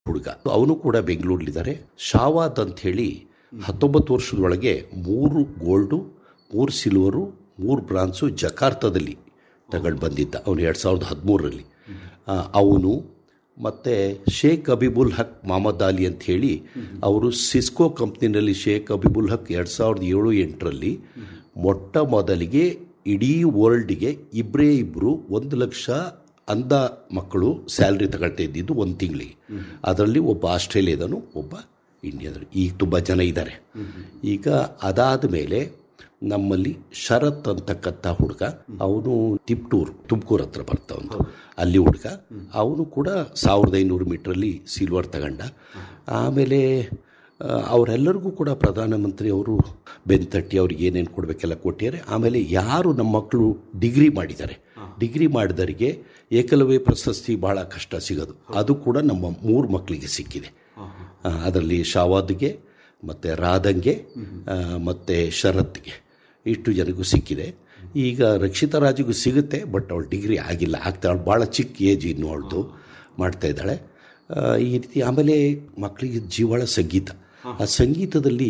ಹುಡುಗ ಅವನು ಕೂಡ ಬೆಂಗಳೂರಲ್ಲಿದ್ದಾರೆ ಶಾವಾದ್ ಅಂತ ಹೇಳಿ ಹತ್ತೊಂಬತ್ತು ವರ್ಷದೊಳಗೆ ಮೂರು ಗೋಲ್ಡು ಮೂರು ಸಿಲ್ವರು ಮೂರು ಬ್ರಾನ್ಸು ಜಕಾರ್ತದಲ್ಲಿ ತಗೊಂಡು ಬಂದಿದ್ದ ಅವನು ಎರಡು ಸಾವಿರದ ಹದಿಮೂರರಲ್ಲಿ ಅವನು ಮತ್ತು ಶೇಖ್ ಅಬಿಬುಲ್ ಹಕ್ ಮೊಹಮ್ಮದ್ ಅಲಿ ಅಂತ ಹೇಳಿ ಅವರು ಸಿಸ್ಕೋ ಕಂಪ್ನಿನಲ್ಲಿ ಶೇಖ್ ಅಬಿಬುಲ್ ಹಕ್ ಎರಡು ಸಾವಿರದ ಏಳು ಎಂಟರಲ್ಲಿ ಮೊಟ್ಟ ಮೊದಲಿಗೆ ಇಡೀ ವರ್ಲ್ಡ್ಗೆ ಇಬ್ಬರೇ ಇಬ್ಬರು ಒಂದು ಲಕ್ಷ ಅಂಧ ಮಕ್ಕಳು ಸ್ಯಾಲ್ರಿ ತಗೊಳ್ತಾ ಇದ್ದಿದ್ದು ಒಂದು ತಿಂಗಳಿಗೆ ಅದರಲ್ಲಿ ಒಬ್ಬ ಆಸ್ಟ್ರೇಲಿಯಾದನು ಒಬ್ಬ ಇಂಡಿಯಾದನು ಈಗ ತುಂಬ ಜನ ಇದ್ದಾರೆ ಈಗ ಅದಾದ ಮೇಲೆ ನಮ್ಮಲ್ಲಿ ಶರತ್ ಅಂತಕ್ಕಂಥ ಹುಡುಗ ಅವನು ತಿಪ್ಟೂರು ತುಮಕೂರು ಹತ್ರ ಬರ್ತಾವನು ಅಲ್ಲಿ ಹುಡುಗ ಅವನು ಕೂಡ ಸಾವಿರದ ಐನೂರು ಮೀಟ್ರಲ್ಲಿ ಸಿಲ್ವರ್ ತಗೊಂಡ ಆಮೇಲೆ ಆ, ಅವರೆಲ್ಲರಿಗೂ ಕೂಡ ಪ್ರಧಾನಮಂತ್ರಿ ಅವರು ಬೆನ್ತಟ್ಟಿ ಅವ್ರಿಗೆ ಏನೇನು ಕೊಡಬೇಕೆಲ್ಲ ಕೊಟ್ಟಿದ್ದಾರೆ ಆಮೇಲೆ ಯಾರು ನಮ್ಮ ಮಕ್ಕಳು ಡಿಗ್ರಿ ಮಾಡಿದ್ದಾರೆ ಡಿಗ್ರಿ ಮಾಡಿದವರಿಗೆ ಏಕಲವ್ಯ ಪ್ರಶಸ್ತಿ ಭಾಳ ಕಷ್ಟ ಸಿಗೋದು ಅದು ಕೂಡ ನಮ್ಮ ಮೂರು ಮಕ್ಕಳಿಗೆ ಸಿಕ್ಕಿದೆ ಅದರಲ್ಲಿ ಶಾವಾದ್ಗೆ ಮತ್ತು ರಾಧಂಗೆ ಮತ್ತು ಶರತ್ಗೆ ಇಷ್ಟು ಜನಗೂ ಸಿಕ್ಕಿದೆ ಈಗ ರಕ್ಷಿತಾ ರಾಜಿಗೂ ಸಿಗುತ್ತೆ ಬಟ್ ಅವಳು ಡಿಗ್ರಿ ಆಗಿಲ್ಲ ಆಗ್ತಾ ಅವಳು ಭಾಳ ಚಿಕ್ಕ ಏಜ್ ಇನ್ನು ಅವಳದು ಮಾಡ್ತಾ ಇದ್ದಾಳೆ ಆ, ಈ ರೀತಿ ಆಮೇಲೆ ಮಕ್ಕಳಿಗೆ ಜೀವಾಳ ಸಂಗೀತ ಆ ಸಂಗೀತದಲ್ಲಿ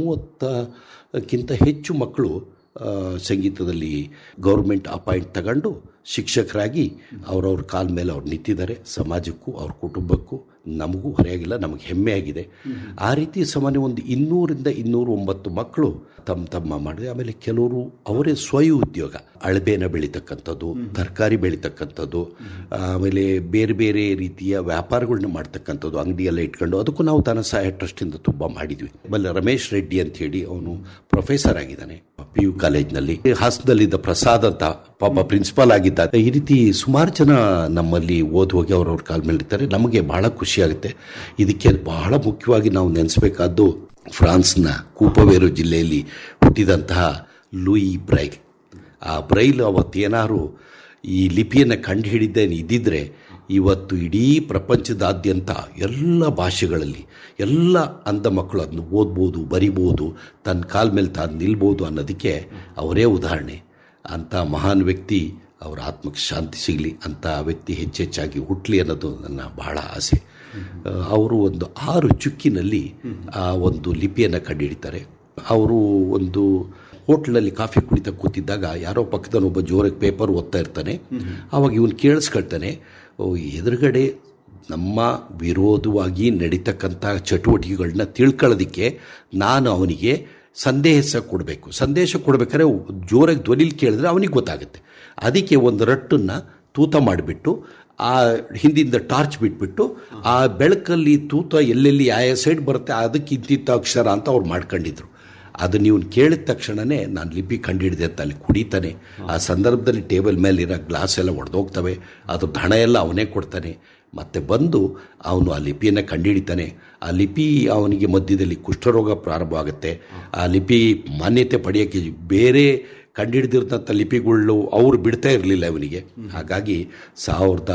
ಮೂವತ್ತಕ್ಕಿಂತ ಹೆಚ್ಚು ಮಕ್ಕಳು ಆ, ಸಂಗೀತದಲ್ಲಿ ಗೌರ್ಮೆಂಟ್ ಅಪಾಯಿಂಟ್ ತಗೊಂಡು ಶಿಕ್ಷಕರಾಗಿ ಅವ್ರವ್ರ ಕಾಲ ಮೇಲೆ ಅವ್ರು ನಿಂತಿದ್ದಾರೆ ಸಮಾಜಕ್ಕೂ ಅವ್ರ ಕುಟುಂಬಕ್ಕೂ ನಮಗೂ ಹೊರೆಯಾಗಿಲ್ಲ ನಮಗೆ ಹೆಮ್ಮೆ ಆಗಿದೆ ಆ ರೀತಿ ಸಾಮಾನ್ಯ ಒಂದು ಇನ್ನೂರಿಂದ ಇನ್ನೂರ ಒಂಬತ್ತು ಮಕ್ಕಳು ತಮ್ಮ ತಮ್ಮ ಮಾಡಿದೆ ಆಮೇಲೆ ಕೆಲವರು ಅವರೇ ಸ್ವಯ ಉದ್ಯೋಗ ಅಳಬೇನ ಬೆಳೀತಕ್ಕಂಥದ್ದು ತರಕಾರಿ ಬೆಳೀತಕ್ಕಂಥದ್ದು ಆಮೇಲೆ ಬೇರೆ ಬೇರೆ ರೀತಿಯ ವ್ಯಾಪಾರಗಳನ್ನ ಮಾಡ್ತಕ್ಕಂಥದ್ದು ಅಂಗಡಿಯೆಲ್ಲ ಇಟ್ಕೊಂಡು ಅದಕ್ಕೂ ನಾವು ಧನ ಸಹಾಯ ಟ್ರಸ್ಟಿಂದ ತುಂಬ ಮಾಡಿದ್ವಿ ಆಮೇಲೆ ರಮೇಶ್ ರೆಡ್ಡಿ ಅಂತ ಹೇಳಿ ಅವನು ಪ್ರೊಫೆಸರ್ ಆಗಿದ್ದಾನೆ ಪಿ ಯು ಕಾಲೇಜ್ನಲ್ಲಿ ಹಾಸನದಲ್ಲಿದ್ದ ಪ್ರಸಾದ್ ಅಂತ ಪಾಪ ಪ್ರಿನ್ಸಿಪಾಲ್ ಆಗಿದ್ದ ಈ ರೀತಿ ಸುಮಾರು ಜನ ನಮ್ಮಲ್ಲಿ ಓದ್ ಹೋಗಿ ಅವ್ರವ್ರ ಕಾಲ ಮೇಲೆ ಇರ್ತಾರೆ ನಮಗೆ ಬಹಳ ಖುಷಿ ಆಗುತ್ತೆ ಇದಕ್ಕೆ ಬಹಳ ಮುಖ್ಯವಾಗಿ ನಾವು ನೆನೆಸ್ಬೇಕಾದ್ದು ಫ್ರಾನ್ಸ್ನ ಕೂಪವೇರು ಜಿಲ್ಲೆಯಲ್ಲಿ ಹುಟ್ಟಿದಂತಹ ಲೂಯಿ ಬ್ರೈಲ್ ಆ ಬ್ರೈಲ್ ಅವತ್ತೇನಾದ್ರು ಈ ಲಿಪಿಯನ್ನು ಕಂಡು ಹಿಡಿದ್ದೇನೆ ಇದ್ದಿದ್ರೆ ಇವತ್ತು ಇಡೀ ಪ್ರಪಂಚದಾದ್ಯಂತ ಎಲ್ಲ ಭಾಷೆಗಳಲ್ಲಿ ಎಲ್ಲ ಅಂಧ ಮಕ್ಕಳು ಅದನ್ನು ಓದ್ಬೋದು ಬರಿಬೋದು ತನ್ನ ಕಾಲ ಮೇಲೆ ತಾನು ನಿಲ್ಬೋದು ಅನ್ನೋದಕ್ಕೆ ಅವರೇ ಉದಾಹರಣೆ ಅಂಥ ಮಹಾನ್ ವ್ಯಕ್ತಿ ಅವರ ಆತ್ಮಕ್ಕೆ ಶಾಂತಿ ಸಿಗಲಿ ಅಂಥ ವ್ಯಕ್ತಿ ಹೆಚ್ಚೆಚ್ಚಾಗಿ ಹುಟ್ಟಲಿ ಅನ್ನೋದು ನನ್ನ ಬಹಳ ಆಸೆ ಆ, ಅವರು ಒಂದು ಆರು ಚುಕ್ಕಿನಲ್ಲಿ ಆ ಒಂದು ಲಿಪಿಯನ್ನು ಕಂಡುಹಿಡಿತಾರೆ ಅವರು ಒಂದು ಹೋಟ್ಲಲ್ಲಿ ಕಾಫಿ ಕುಡಿತಾ ಕೂತಿದ್ದಾಗ ಯಾರೋ ಪಕ್ಕದಲ್ಲಿ ಒಬ್ಬ ಜೋರಾಗಿ ಪೇಪರ್ ಓದ್ತಾ ಇರ್ತಾನೆ ಆವಾಗ ಇವನು ಕೇಳಿಸ್ಕೊಳ್ತಾನೆ ಓ ಎದುರುಗಡೆ ನಮ್ಮ ವಿರೋಧವಾಗಿ ನಡೀತಕ್ಕಂಥ ಚಟುವಟಿಕೆಗಳನ್ನ ತಿಳ್ಕೊಳ್ಳೋದಕ್ಕೆ ನಾನು ಅವನಿಗೆ ಸಂದೇಶ ಕೊಡಬೇಕು ಸಂದೇಶ ಕೊಡ್ಬೇಕಾದ್ರೆ ಜೋರಾಗಿ ಧ್ವನಿಲಿ ಕೇಳಿದ್ರೆ ಅವನಿಗೆ ಗೊತ್ತಾಗುತ್ತೆ ಅದಕ್ಕೆ ಒಂದು ರಟ್ಟನ್ನು ತೂತ ಮಾಡಿಬಿಟ್ಟು ಆ ಹಿಂದಿಂದ ಟಾರ್ಚ್ ಬಿಟ್ಬಿಟ್ಟು ಆ ಬೆಳಕಲ್ಲಿ ತೂತ ಎಲ್ಲೆಲ್ಲಿ ಯಾವ ಸೈಡ್ ಬರುತ್ತೆ ಅದಕ್ಕೆ ಇಂತಿಂಥ ಅಕ್ಷರ ಅಂತ ಅವ್ರು ಮಾಡ್ಕೊಂಡಿದ್ರು ಅದು ನೀವು ಕೇಳಿದ ತಕ್ಷಣನೇ ನಾನು ಲಿಪಿ ಕಂಡಿಡಿದೆ ಅಂತ ಅಲ್ಲಿ ಕುಡಿತಾನೆ ಆ ಸಂದರ್ಭದಲ್ಲಿ ಟೇಬಲ್ ಮೇಲೆ ಇರೋ ಗ್ಲಾಸ್ ಎಲ್ಲ ಒಡೆದೋಗ್ತವೆ ಅದ್ರ ಹಣ ಎಲ್ಲ ಅವನೇ ಕೊಡ್ತಾನೆ ಮತ್ತೆ ಬಂದು ಅವನು ಆ ಲಿಪಿಯನ್ನು ಕಂಡುಹಿಡಿತಾನೆ ಆ ಲಿಪಿ ಅವನಿಗೆ ಮಧ್ಯದಲ್ಲಿ ಕುಷ್ಠರೋಗ ಪ್ರಾರಂಭ ಆಗುತ್ತೆ ಆ ಲಿಪಿ ಮಾನ್ಯತೆ ಪಡೆಯೋಕ್ಕೆ ಬೇರೆ ಕಂಡುಹಿಡಿದಿರ್ತಂಥ ಲಿಪಿಗಳು ಅವರು ಬಿಡ್ತಾ ಇರಲಿಲ್ಲ ಇವನಿಗೆ ಹಾಗಾಗಿ ಸಾವಿರದ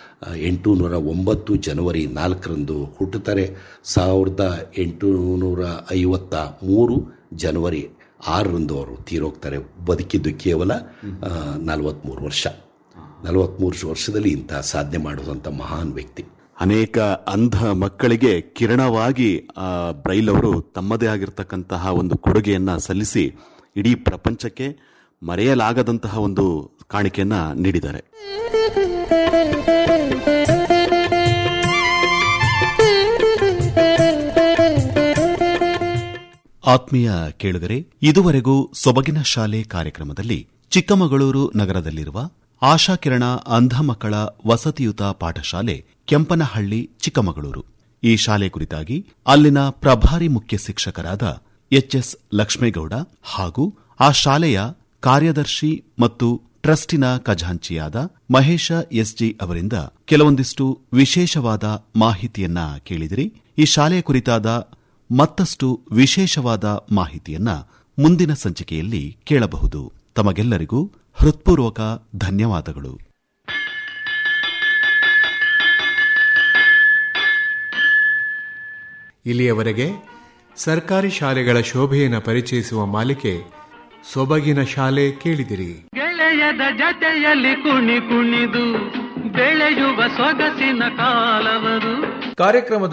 ಎಂಟುನೂರ ಒಂಬತ್ತು ಜನವರಿ ನಾಲ್ಕರಂದು ಹುಟ್ಟುತ್ತಾರೆ ಸಾವಿರದ ಎಂಟುನೂರ ಐವತ್ತ ಮೂರು ಜನವರಿ ಆರರಂದು ಅವರು ತೀರೋಗ್ತಾರೆ ಬದುಕಿದ್ದು ಕೇವಲ ನಲವತ್ತ್ಮೂರು ವರ್ಷ ನಲವತ್ತ್ಮೂರು ವರ್ಷದಲ್ಲಿ ಇಂಥ ಸಾಧನೆ ಮಾಡುವಂಥ ಮಹಾನ್ ವ್ಯಕ್ತಿ ಅನೇಕ ಅಂಧ ಮಕ್ಕಳಿಗೆ ಕಿರಣವಾಗಿ ಆ, ಬ್ರೈಲ್ ಅವರು ತಮ್ಮದೇ ಆಗಿರತಕ್ಕಂತಹ ಒಂದು ಕೊಡುಗೆಯನ್ನ ಸಲ್ಲಿಸಿ ಇಡೀ ಪ್ರಪಂಚಕ್ಕೆ ಮರೆಯಲಾಗದಂತಹ ಒಂದು ಕಾಣಿಕೆಯನ್ನ ನೀಡಿದ್ದಾರೆ ಆತ್ಮೀಯ ಕೇಳುಗರೆ ಇದುವರೆಗೂ ಸೊಬಗಿನ ಶಾಲೆ ಕಾರ್ಯಕ್ರಮದಲ್ಲಿ ಚಿಕ್ಕಮಗಳೂರು ನಗರದಲ್ಲಿರುವ ಆಶಾಕಿರಣ ಅಂಧ ಮಕ್ಕಳ ವಸತಿಯುತ ಪಾಠಶಾಲೆ ಕೆಂಪನಹಳ್ಳಿ ಚಿಕ್ಕಮಗಳೂರು ಈ ಶಾಲೆ ಕುರಿತಾಗಿ ಅಲ್ಲಿನ ಪ್ರಭಾರಿ ಮುಖ್ಯ ಶಿಕ್ಷಕರಾದ ಎಚ್ಎಸ್ ಲಕ್ಷ್ಮೇಗೌಡ ಹಾಗೂ ಆ ಶಾಲೆಯ ಕಾರ್ಯದರ್ಶಿ ಮತ್ತು ಟ್ರಸ್ಟಿನ ಖಜಾಂಚಿಯಾದ ಮಹೇಶ ಎಸ್ಜಿ ಅವರಿಂದ ಕೆಲವೊಂದಿಷ್ಟು ವಿಶೇಷವಾದ ಮಾಹಿತಿಯನ್ನ ಕೇಳಿದಿರಿ ಈ ಶಾಲೆಯ ಕುರಿತಾದ ಮತ್ತಷ್ಟು ವಿಶೇಷವಾದ ಮಾಹಿತಿಯನ್ನ ಮುಂದಿನ ಸಂಚಿಕೆಯಲ್ಲಿ ಕೇಳಬಹುದು ತಮಗೆಲ್ಲರಿಗೂ ಹೃತ್ಪೂರ್ವಕ ಧನ್ಯವಾದಗಳು ಇಲ್ಲಿಯವರೆಗೆ ಸರ್ಕಾರಿ ಶಾಲೆಗಳ ಶೋಭೆಯನ್ನು ಪರಿಚಯಿಸುವ ಮಾಲಿಕೆ ಸೊಬಗಿನ ಶಾಲೆ ಕೇಳಿದಿರಿ ಗೆಳೆಯದ ಜತೆಯಲ್ಲಿ ಕುಣಿ ಕುಣಿದು ಬೆಳೆಯುವ ಸೊಗಸಿನ ಕಾಲವರು ಕಾರ್ಯಕ್ರಮದ